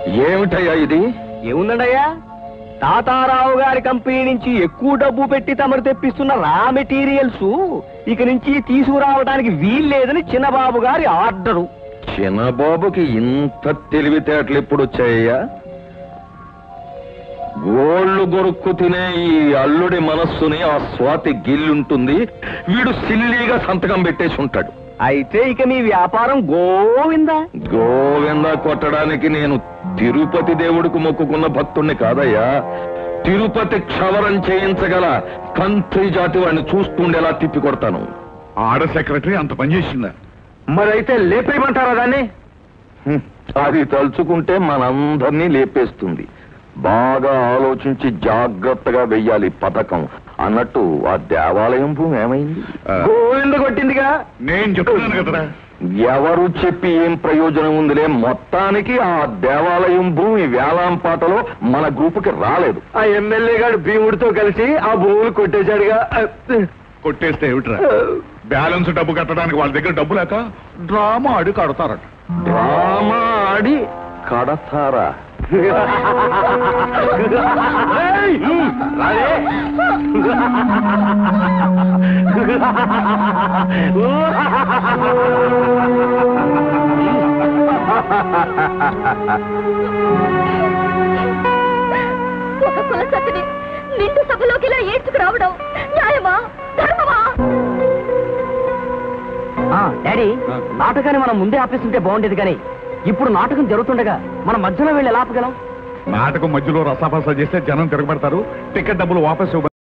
ఏమిటయ్యా ఇది ఏముందండయ్యా తాతారావు గారి కంపెనీ నుంచి ఎక్కువ డబ్బు పెట్టి తమరు తెప్పిస్తున్న రా మెటీరియల్స్ ఇక నుంచి తీసుకురావడానికి వీల్లేదని చిన్నబాబు గారి ఆర్డరు చిన్నబాబుకి ఇంత తెలివితేటలు ఎప్పుడు వచ్చాయ్యా గోళ్ళు గొరుక్కు తినే ఈ అల్లుడి మనస్సుని ఆ స్వాతి గిల్లుంటుంది వీడు సిల్లీగా సంతకం పెట్టేసి ఉంటాడు అయితే ఇక మీ వ్యాపారం గోవిందా గోవింద కొట్టడానికి నేను తిరుపతి దేవుడికి మొక్కుకున్న భక్తుణ్ణి కాదయ్యా తిరుపతి క్షవరం చేయించగల కంత్రి జాతి వాడిని చూస్తుండేలా తిప్పి కొడతాను ఆడ సెక్రటరీ అంత పని చేసిందా మరైతే లేపేయమంటారా దాన్ని హ్మ్. అది తలుచుకుంటే మనందరినీ లేపేస్తుంది బాగా ఆలోచించి జాగ్రత్తగా వెయ్యాలి పథకం అన్నట్టు ఆ దేవాలయం భూమి ఏమైంది ఆ, గోవింద కొట్టిందిగా నేను చెప్తున్నాను కదరా ఎవరు చెప్పి ఏం ప్రయోజనం ఉందిలే మొత్తానికి ఆ దేవాలయం భూమి వేలాంపాటలో మన గ్రూపుకి రాలేదు ఆ ఎమ్మెల్యే గారు భీముడితో కలిసి ఆ భూములు కొట్టేశాడుగా కొట్టేస్తే ఏమిట్రా బ్యాలెన్స్ డబ్బు కట్టడానికి వాళ్ళ దగ్గర డబ్బు లేక డ్రామా ఆడి కడతారట డ్రామా ఆడి కడతారా ఒక కులసతిని నిండు సభలోకి ఇలా ఏడ్చుకు రావడం న్యాయమా ధర్మమా డాడీ నాటకాన్ని మనం ముందే ఆపేస్తుంటే బాగుండేది కానీ ఇప్పుడు నాటకం జరుగుతుండగా మనం మధ్యలో వెళ్ళి ఎలా ఆపగలం నాటకం మధ్యలో రసాభాస చేస్తే జనం తిరగబడతారు టికెట్ డబ్బులు వాపస్ ఇవ్వ